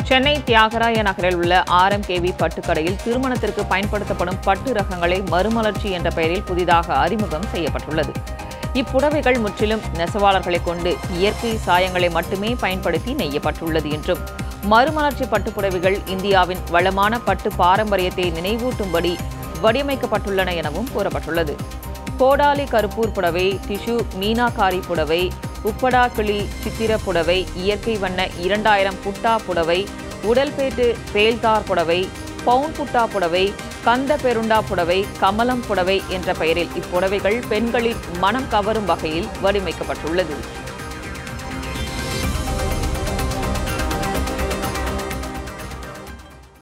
சென்னை தியாகராய நகரில் உள்ள ஆர்எம்கேவி பட்டுக்கடையில் திருமணத்திற்கு பயன்படுத்தப்படும் பட்டு ரகங்களை மறுமலர்ச்சி என்ற பெயரில் புதிதாக அறிமுகம் செய்யப்பட்டுள்ளது இப்புடவைகள் முற்றிலும் நெசவாளர்களை கொண்டு இயற்கை சாயங்களை மட்டுமே பயன்படுத்தி நெய்யப்பட்டுள்ளது என்றும் மறுமலர்ச்சி பட்டுப் புடவைகள் இந்தியாவின் வளமான பட்டு பாரம்பரியத்தை நினைவூட்டும்படி வடிவமைக்கப்பட்டுள்ளன எனவும் கூறப்பட்டுள்ளது கோடாலி கருப்பூர் புடவை டிஷு மீனாகாரி புடவை உப்படா கிளி சித்திர புடவை இயற்கை வண்ண இரண்டாயிரம் புட்டா புடவை உடல்பேட்டு பேல்தார் புடவை பவுன் புட்டா புடவை கந்த பெருண்டா புடவை கமலம் புடவை என்ற பெயரில் இப்புடவைகள் பெண்களின் மனம் கவரும் வகையில் வடிவமைக்கப்பட்டுள்ளது